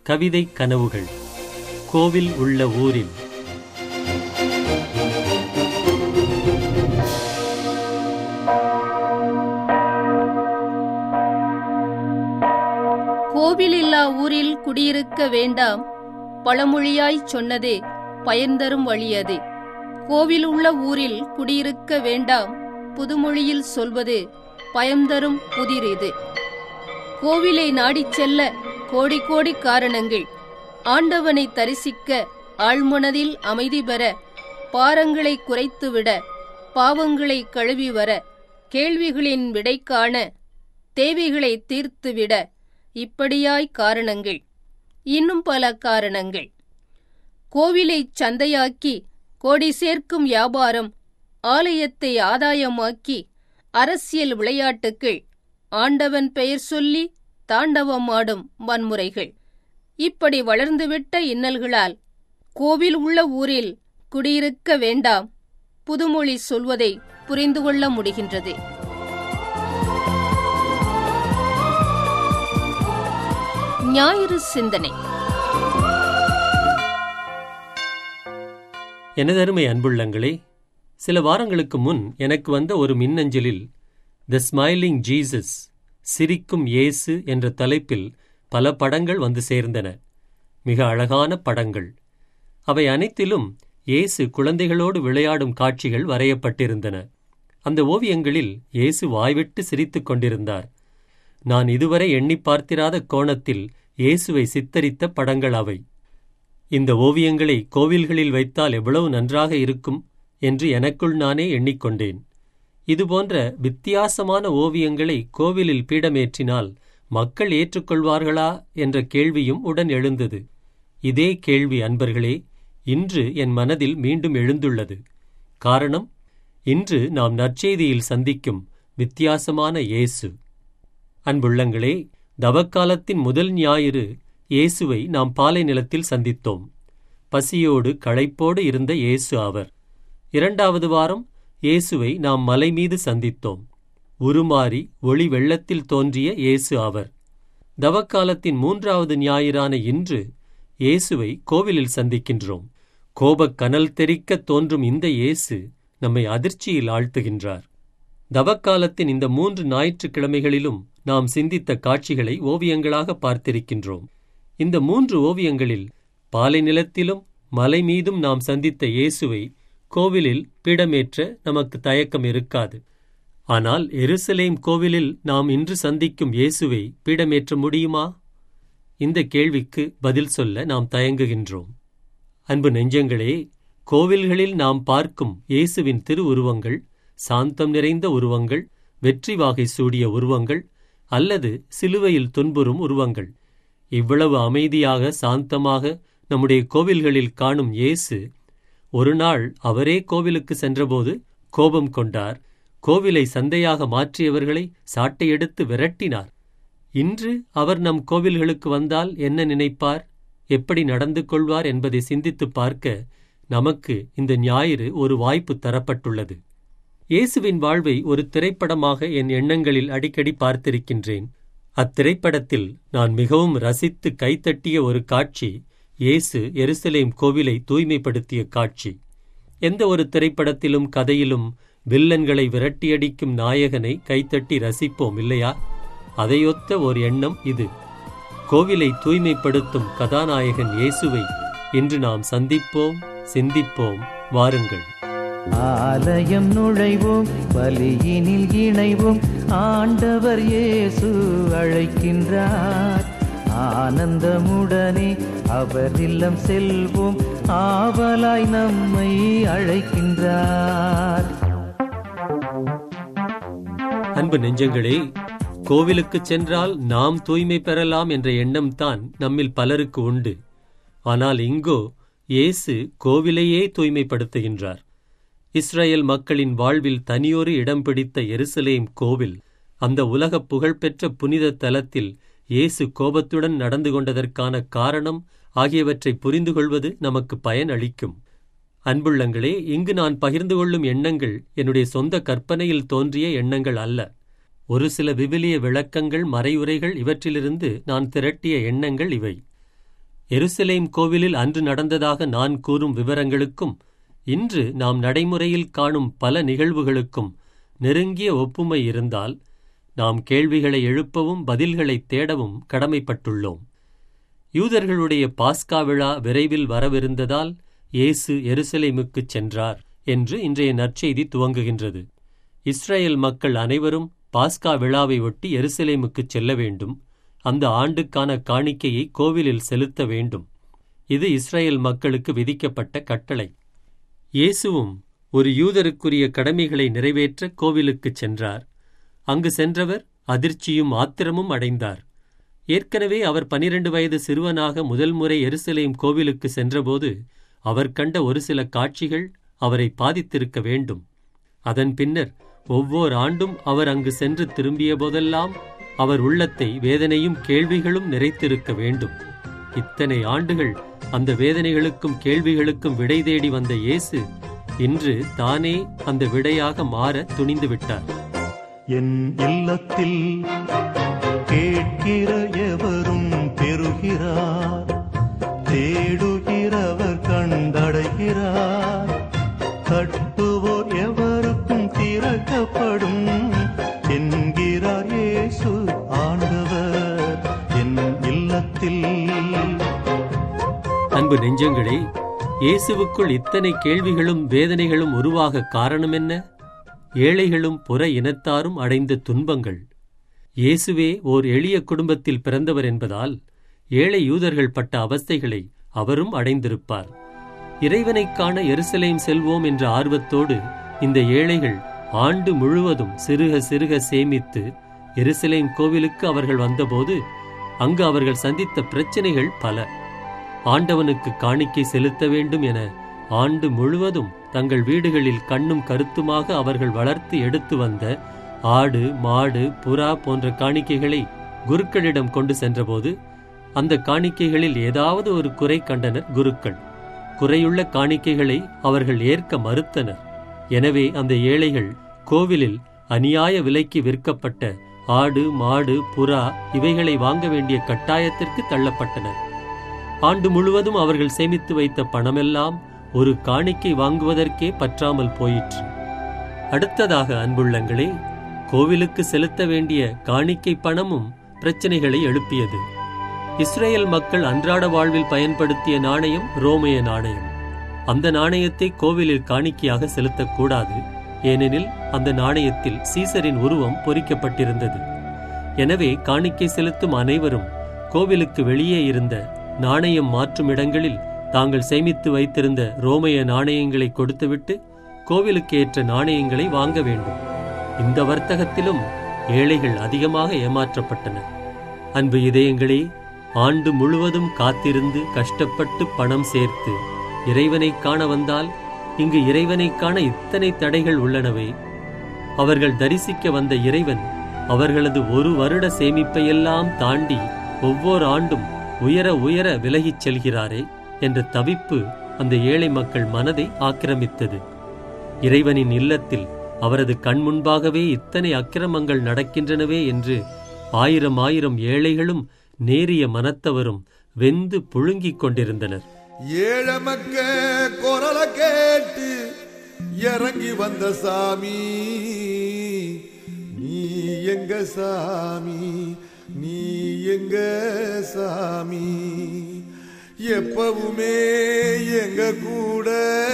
கவிதை கனவுகள் கோவில் உள்ள ஊரில் கோவிலில்லா ஊரில் குடியிருக்க வேண்டாம் பழமொழியாய்ச் சொன்னதே பயன்தரும் வழியதே கோவில் உள்ள ஊரில் குடியிருக்க வேண்டாம் புதுமொழியில் சொல்வது பயன்தரும் புதிர் இது கோவிலை நாடிச் செல்ல கோடி கோடி காரணங்கள் ஆண்டவனை தரிசிக்க ஆழ்மனதில் அமைதி பெற பாரங்களை குறைத்துவிட பாவங்களை கழுவி வர கேள்விகளின் விடை காண தேவைகளை தீர்த்துவிட இப்படியாய் காரணங்கள் இன்னும் பல காரணங்கள் கோவிலைச் சந்தையாக்கி கோடி சேர்க்கும் வியாபாரம் ஆலயத்தை ஆதாயமாக்கி அரசியல் விளையாட்டுக்கள் ஆண்டவன் பெயர் சொல்லி தாண்டவமாடும் வன்முறைகள் இப்படி வளர்ந்துவிட்ட இன்னல்களால் கோவில் உள்ள ஊரில் குடியிருக்க வேண்டாம் புதுமொழி சொல்வதை புரிந்து கொள்ள முடிகின்றது ஞாயிறு சிந்தனை எனதருமை அன்புள்ளங்களே சில வாரங்களுக்கு முன் எனக்கு வந்த ஒரு மின்னஞ்சலில் த ஸ்மைலிங் ஜீசஸ் சிரிக்கும் இயேசு என்ற தலைப்பில் பல படங்கள் வந்து சேர்ந்தன மிக அழகான படங்கள் அவை அனைத்திலும் இயேசு குழந்தைகளோடு விளையாடும் காட்சிகள் வரையப்பட்டிருந்தன அந்த ஓவியங்களில் இயேசு வாய்விட்டு சிரித்துக் கொண்டிருந்தார் நான் இதுவரை எண்ணி பார்த்திராத கோணத்தில் இயேசுவை சித்தரித்த படங்கள் அவை இந்த ஓவியங்களை கோவில்களில் வைத்தால் எவ்வளவு நன்றாக இருக்கும் என்று எனக்குள் நானே எண்ணிக்கொண்டேன் இதுபோன்ற வித்தியாசமான ஓவியங்களை கோவிலில் பீடமேற்றினால் மக்கள் ஏற்றுக்கொள்வார்களா என்ற கேள்வியும் உடன் எழுந்தது இதே கேள்வி அன்பர்களே இன்று என் மனதில் மீண்டும் எழுந்துள்ளது காரணம் இன்று நாம் நற்செய்தியில் சந்திக்கும் வித்தியாசமான இயேசு அன்புள்ளங்களே தவக்காலத்தின் முதல் ஞாயிறு இயேசுவை நாம் பாலை நிலத்தில் சந்தித்தோம் பசியோடு களைப்போடு இருந்த இயேசு அவர் இரண்டாவது வாரம் இயேசுவை நாம் மலை மீது சந்தித்தோம் உருமாறி ஒளி வெள்ளத்தில் தோன்றிய இயேசு அவர் தவக்காலத்தின் மூன்றாவது ஞாயிறான இன்று இயேசுவை கோவிலில் சந்திக்கின்றோம் கோபக் கனல் தெறிக்க தோன்றும் இந்த இயேசு நம்மை அதிர்ச்சியில் ஆழ்த்துகின்றார் தவக்காலத்தின் இந்த மூன்று ஞாயிற்றுக்கிழமைகளிலும் நாம் சிந்தித்த காட்சிகளை ஓவியங்களாக பார்த்திருக்கின்றோம் இந்த மூன்று ஓவியங்களில் பாலை நிலத்திலும் மலை மீதும் நாம் சந்தித்த இயேசுவை கோவிலில் பீடமேற்ற நமக்கு தயக்கம் இருக்காது ஆனால் எருசலேம் கோவிலில் நாம் இன்று சந்திக்கும் இயேசுவை பீடமேற்ற முடியுமா இந்த கேள்விக்கு பதில் சொல்ல நாம் தயங்குகின்றோம் அன்பு நெஞ்சங்களே கோவில்களில் நாம் பார்க்கும் இயேசுவின் திருவுருவங்கள் சாந்தம் நிறைந்த உருவங்கள் வெற்றி வாகை சூடிய உருவங்கள் அல்லது சிலுவையில் துன்புறும் உருவங்கள் இவ்வளவு அமைதியாக சாந்தமாக நம்முடைய கோவில்களில் காணும் இயேசு ஒரு நாள் அவரே கோவிலுக்கு சென்றபோது கோபம் கொண்டார் கோவிலை சந்தையாக மாற்றியவர்களை சாட்டையெடுத்து விரட்டினார் இன்று அவர் நம் கோவில்களுக்கு வந்தால் என்ன நினைப்பார் எப்படி நடந்து கொள்வார் என்பதை சிந்தித்துப் பார்க்க நமக்கு இந்த ஞாயிறு ஒரு வாய்ப்பு தரப்பட்டுள்ளது இயேசுவின் வாழ்வை ஒரு திரைப்படமாக என் எண்ணங்களில் அடிக்கடி பார்த்திருக்கின்றேன் அத்திரைப்படத்தில் நான் மிகவும் ரசித்து கைத்தட்டிய ஒரு காட்சி இயேசு எருசலேம் கோவிலை தூய்மைப்படுத்திய காட்சி எந்த ஒரு திரைப்படத்திலும் கதையிலும் வில்லன்களை விரட்டியடிக்கும் நாயகனை கைத்தட்டி ரசிப்போம் இல்லையா அதையொத்த ஒரு எண்ணம் இது கோவிலை தூய்மைப்படுத்தும் கதாநாயகன் இயேசுவை இன்று நாம் சந்திப்போம் சிந்திப்போம் வாருங்கள் ஆலயம் நுழைவோம் பலியினில் இணைவோம் ஆண்டவர் இயேசு அழைக்கின்றார் ஆனந்தமுடனே அவர் இல்லம் செல்வோம் ஆவலாய் நம்மை அழைக்கின்றார் அன்பு நெஞ்சங்களே கோவிலுக்குச் சென்றால் நாம் தூய்மை பெறலாம் என்ற எண்ணம்தான் நம்மில் பலருக்கு உண்டு ஆனால் இங்கோ இயேசு கோவிலையே தூய்மைப்படுத்துகின்றார் இஸ்ரேல் மக்களின் வாழ்வில் தனியொரு இடம் பிடித்த எருசலேம் கோவில் அந்த உலகப் புகழ்பெற்ற புனித தலத்தில் இயேசு கோபத்துடன் நடந்து கொண்டதற்கான காரணம் ஆகியவற்றை புரிந்து கொள்வது நமக்கு பயன் அளிக்கும் அன்புள்ளங்களே இங்கு நான் பகிர்ந்து கொள்ளும் எண்ணங்கள் என்னுடைய சொந்த கற்பனையில் தோன்றிய எண்ணங்கள் அல்ல ஒரு சில விவிலிய விளக்கங்கள் மறையுரைகள் இவற்றிலிருந்து நான் திரட்டிய எண்ணங்கள் இவை எருசலேம் கோவிலில் அன்று நடந்ததாக நான் கூறும் விவரங்களுக்கும் இன்று நாம் நடைமுறையில் காணும் பல நிகழ்வுகளுக்கும் நெருங்கிய ஒப்புமை இருந்தால் நாம் கேள்விகளை எழுப்பவும் பதில்களைத் தேடவும் கடமைப்பட்டுள்ளோம் யூதர்களுடைய பாஸ்கா விழா விரைவில் வரவிருந்ததால் இயேசு எருசலேமுக்குச் சென்றார் என்று இன்றைய நற்செய்தி துவங்குகின்றது இஸ்ரேல் மக்கள் அனைவரும் பாஸ்கா விழாவை ஒட்டி எருசலேமுக்குச் செல்ல வேண்டும் அந்த ஆண்டுக்கான காணிக்கையை கோவிலில் செலுத்த வேண்டும் இது இஸ்ரேல் மக்களுக்கு விதிக்கப்பட்ட கட்டளை இயேசுவும் ஒரு யூதருக்குரிய கடமைகளை நிறைவேற்ற கோவிலுக்குச் சென்றார் அங்கு சென்றவர் அதிர்ச்சியும் ஆத்திரமும் அடைந்தார் ஏற்கனவே அவர் பனிரெண்டு வயது சிறுவனாக முதல் முறை எருசலேம் கோவிலுக்கு சென்றபோது அவர் கண்ட ஒரு சில காட்சிகள் அவரை பாதித்திருக்க வேண்டும் அதன் பின்னர் ஒவ்வொரு ஆண்டும் அவர் அங்கு சென்று திரும்பிய போதெல்லாம் அவர் உள்ளத்தை வேதனையும் கேள்விகளும் நிறைத்திருக்க வேண்டும் இத்தனை ஆண்டுகள் அந்த வேதனைகளுக்கும் கேள்விகளுக்கும் விடை தேடி வந்த இயேசு இன்று தானே அந்த விடையாக மாற துணிந்து விட்டார் என் இல்லத்தில் கேட்கிற எவரும் பெறுகிறார் தேடுகிறவர் கண்டடைகிறார் தட்டுவோர் எவருக்கும் திறக்கப்படும் என்கிறார் இயேசு ஆண்டவர் என் இல்லத்தில் அன்பு நெஞ்சங்களே இயேசுவுக்குள் இத்தனை கேள்விகளும் வேதனைகளும் உருவாக காரணம் என்ன ஏழைகளும் புற இனத்தாரும் அடைந்த துன்பங்கள் இயேசுவே ஓர் எளிய குடும்பத்தில் பிறந்தவர் என்பதால் ஏழை யூதர்கள் பட்ட அவஸ்தைகளை அவரும் அடைந்திருப்பார் இறைவனைக் காண எருசலேம் செல்வோம் என்ற ஆர்வத்தோடு இந்த ஏழைகள் ஆண்டு முழுவதும் சிறுக சிறுக சேமித்து எருசலேம் கோவிலுக்கு அவர்கள் வந்தபோது அங்கு அவர்கள் சந்தித்த பிரச்சனைகள் பல ஆண்டவனுக்கு காணிக்கை செலுத்த வேண்டும் என ஆண்டு முழுவதும் தங்கள் வீடுகளில் கண்ணும் கருத்துமாக அவர்கள் வளர்த்து எடுத்து வந்த ஆடு மாடு புறா போன்ற காணிக்கைகளை குருக்களிடம் கொண்டு சென்றபோது அந்த காணிக்கைகளில் ஏதாவது ஒரு குறை கண்டனர் குருக்கள் குறையுள்ள காணிக்கைகளை அவர்கள் ஏற்க மறுத்தனர் எனவே அந்த ஏழைகள் கோவிலில் அநியாய விலைக்கு விற்கப்பட்ட ஆடு மாடு புறா இவைகளை வாங்க வேண்டிய கட்டாயத்திற்கு தள்ளப்பட்டனர் ஆண்டு முழுவதும் அவர்கள் சேமித்து வைத்த பணமெல்லாம் ஒரு காணிக்கை வாங்குவதற்கே பற்றாமல் போயிற்று அடுத்ததாக அன்புள்ளங்களே கோவிலுக்கு செலுத்த வேண்டிய காணிக்கை பணமும் பிரச்சனைகளை எழுப்பியது இஸ்ரேல் மக்கள் அன்றாட வாழ்வில் பயன்படுத்திய நாணயம் ரோமைய நாணயம் அந்த நாணயத்தை கோவிலில் காணிக்கையாக செலுத்தக்கூடாது ஏனெனில் அந்த நாணயத்தில் சீசரின் உருவம் பொறிக்கப்பட்டிருந்தது எனவே காணிக்கை செலுத்தும் அனைவரும் கோவிலுக்கு வெளியே இருந்த நாணயம் மாற்றும் இடங்களில் தாங்கள் சேமித்து வைத்திருந்த ரோமைய நாணயங்களை கொடுத்துவிட்டு கோவிலுக்கு ஏற்ற நாணயங்களை வாங்க வேண்டும் இந்த வர்த்தகத்திலும் ஏழைகள் அதிகமாக ஏமாற்றப்பட்டனர் அன்பு இதயங்களே ஆண்டு முழுவதும் காத்திருந்து கஷ்டப்பட்டு பணம் சேர்த்து இறைவனை காண வந்தால் இங்கு இறைவனை காண இத்தனை தடைகள் உள்ளனவே அவர்கள் தரிசிக்க வந்த இறைவன் அவர்களது ஒரு வருட சேமிப்பையெல்லாம் தாண்டி ஒவ்வொரு ஆண்டும் உயர உயர விலகிச் செல்கிறாரே என்ற தவிப்பு அந்த ஏழை மக்கள் மனதை ஆக்கிரமித்தது இறைவனின் இல்லத்தில் அவரது கண் முன்பாகவே இத்தனை அக்கிரமங்கள் நடக்கின்றனவே என்று ஆயிரம் ஆயிரம் ஏழைகளும் நேரிய மனத்தவரும் வெந்து புழுங்கிக் கொண்டிருந்தனர் ஏழமக்க குரல கேட்டு இறங்கி வந்த சாமி நீ எங்க சாமி நீ எங்க சாமி எப்பவுமே எங்க கூட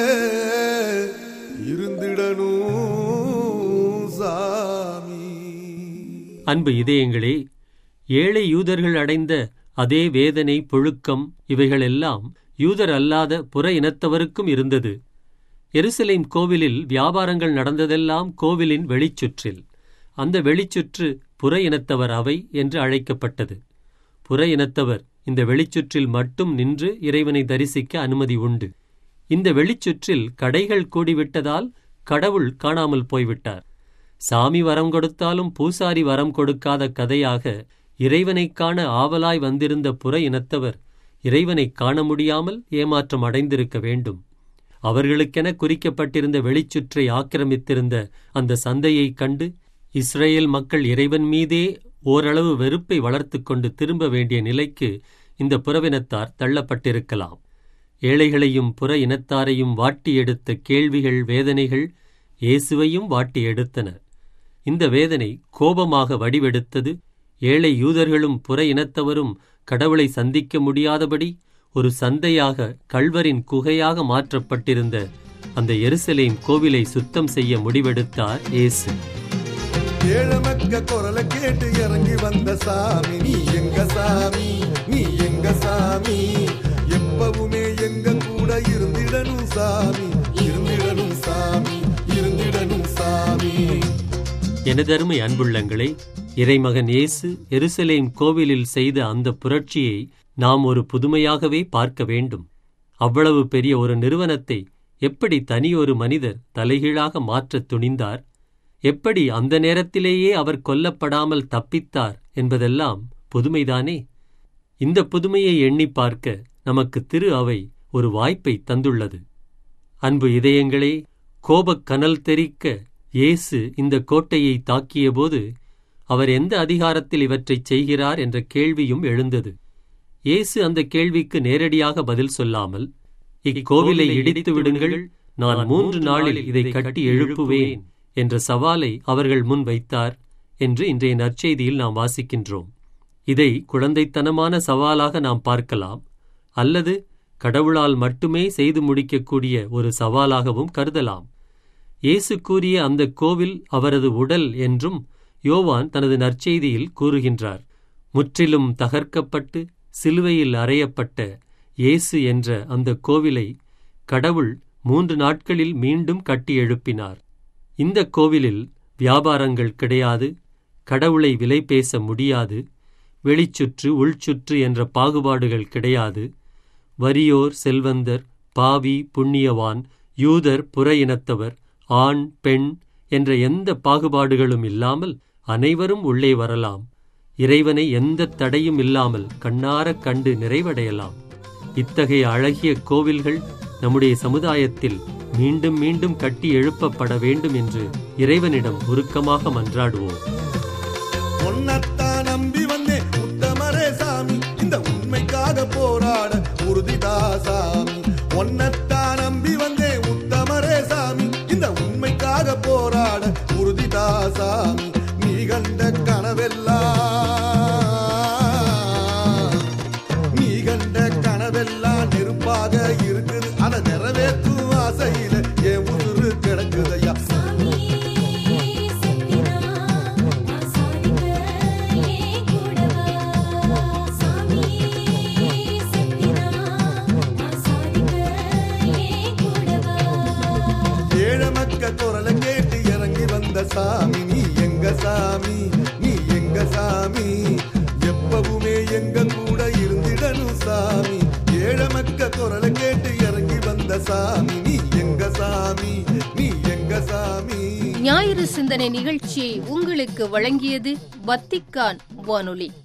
இருந்திடணும் சாமி அன்பு இதயங்களே ஏழை யூதர்கள் அடைந்த அதே வேதனை புழுக்கம் இவைகளெல்லாம் யூதர் அல்லாத புற இனத்தவருக்கும் இருந்தது எருசலேம் கோவிலில் வியாபாரங்கள் நடந்ததெல்லாம் கோவிலின் வெளிச்சுற்றில் அந்த வெளிச்சுற்று புற இனத்தவர் அவை என்று அழைக்கப்பட்டது புற இனத்தவர் இந்த வெளிச்சுற்றில் மட்டும் நின்று இறைவனை தரிசிக்க அனுமதி உண்டு இந்த வெளிச்சுற்றில் கடைகள் கூடிவிட்டதால் கடவுள் காணாமல் போய்விட்டார் சாமி வரம் கொடுத்தாலும் பூசாரி வரம் கொடுக்காத கதையாக இறைவனைக் காண ஆவலாய் வந்திருந்த புற இனத்தவர் இறைவனைக் காண முடியாமல் ஏமாற்றம் அடைந்திருக்க வேண்டும் அவர்களுக்கென குறிக்கப்பட்டிருந்த வெளிச்சுற்றை ஆக்கிரமித்திருந்த அந்த சந்தையைக் கண்டு இஸ்ரேல் மக்கள் இறைவன் மீதே ஓரளவு வெறுப்பை வளர்த்துக் கொண்டு திரும்ப வேண்டிய நிலைக்கு இந்த புறவினத்தார் தள்ளப்பட்டிருக்கலாம் ஏழைகளையும் புற இனத்தாரையும் வாட்டி எடுத்த கேள்விகள் வேதனைகள் இயேசுவையும் வாட்டி எடுத்தன இந்த வேதனை கோபமாக வடிவெடுத்தது ஏழை யூதர்களும் புற இனத்தவரும் கடவுளை சந்திக்க முடியாதபடி ஒரு சந்தையாக கள்வரின் குகையாக மாற்றப்பட்டிருந்த அந்த எருசலேம் கோவிலை சுத்தம் செய்ய முடிவெடுத்தார் இயேசு ஏழமக்க குரலை கேட்டு இறங்கி வந்த சாமி நீ எங்க சாமி நீ எங்க சாமி எப்பவுமே எங்க கூட இருந்திடணும் சாமி இருந்திடணும் சாமி இருந்திடணும் சாமி எனதருமை அன்புள்ளங்களே இறைமகன் இயேசு எருசலேம் கோவிலில் செய்த அந்த புரட்சியை நாம் ஒரு புதுமையாகவே பார்க்க வேண்டும் அவ்வளவு பெரிய ஒரு நிறுவனத்தை எப்படி தனியொரு மனிதர் தலைகீழாக மாற்றத் துணிந்தார் எப்படி அந்த நேரத்திலேயே அவர் கொல்லப்படாமல் தப்பித்தார் என்பதெல்லாம் புதுமைதானே இந்த புதுமையை எண்ணி பார்க்க நமக்கு திரு அவை ஒரு வாய்ப்பை தந்துள்ளது அன்பு இதயங்களே கோபக் கனல் தெறிக்க இயேசு இந்த கோட்டையை தாக்கியபோது அவர் எந்த அதிகாரத்தில் இவற்றைச் செய்கிறார் என்ற கேள்வியும் எழுந்தது இயேசு அந்த கேள்விக்கு நேரடியாக பதில் சொல்லாமல் இக்கோவிலை இடித்து விடுங்கள் நான் மூன்று நாளில் இதை கட்டி எழுப்புவேன் என்ற சவாலை அவர்கள் முன் வைத்தார் என்று இன்றைய நற்செய்தியில் நாம் வாசிக்கின்றோம் இதை குழந்தைத்தனமான சவாலாக நாம் பார்க்கலாம் அல்லது கடவுளால் மட்டுமே செய்து முடிக்கக்கூடிய ஒரு சவாலாகவும் கருதலாம் இயேசு கூறிய அந்த கோவில் அவரது உடல் என்றும் யோவான் தனது நற்செய்தியில் கூறுகின்றார் முற்றிலும் தகர்க்கப்பட்டு சிலுவையில் அறையப்பட்ட இயேசு என்ற அந்த கோவிலை கடவுள் மூன்று நாட்களில் மீண்டும் கட்டி எழுப்பினார் இந்த கோவிலில் வியாபாரங்கள் கிடையாது கடவுளை விலை பேச முடியாது வெளிச்சுற்று உள்சுற்று என்ற பாகுபாடுகள் கிடையாது வறியோர் செல்வந்தர் பாவி புண்ணியவான் யூதர் புற இனத்தவர் ஆண் பெண் என்ற எந்த பாகுபாடுகளும் இல்லாமல் அனைவரும் உள்ளே வரலாம் இறைவனை எந்த தடையும் இல்லாமல் கண்ணாரக் கண்டு நிறைவடையலாம் இத்தகைய அழகிய கோவில்கள் நம்முடைய சமுதாயத்தில் மீண்டும் மீண்டும் கட்டி எழுப்பப்பட வேண்டும் என்று இறைவனிடம் உருக்கமாக மன்றாடுவோம் ஒன்னத்தான் நம்பி வந்தேன் உத்தமரே சாமி இந்த உண்மைக்காக போராட உறுதிதா சாமி ஒன்னத்தான் நம்பி வந்தேன் உத்தமரே சாமி இந்த உண்மைக்காக போராட உறுதிதா சாமி நீ கண்ட கனவெல்லாம் நீ கண்ட கனவெல்லாம் நெருப்பாக இருக்குது அதை நிறைவேற்றும் ஆசையில என் உசுறு கிடக்குதையா ஏழமக்க குரலை கேட்டு இறங்கி வந்த சாமி நீ எங்க சாமி நீ எங்க சாமி எப்பவுமே எங்க கூட இருந்திடணும் சாமி ஏழமக்க குரலை கேட்டு இறங்கி வந்த சாமி நீ எங்க சாமி நீ எங்க சாமி ஞாயிறு சிந்தனை நிகழ்ச்சியை உங்களுக்கு வழங்கியது வத்திக்கான் வானொலி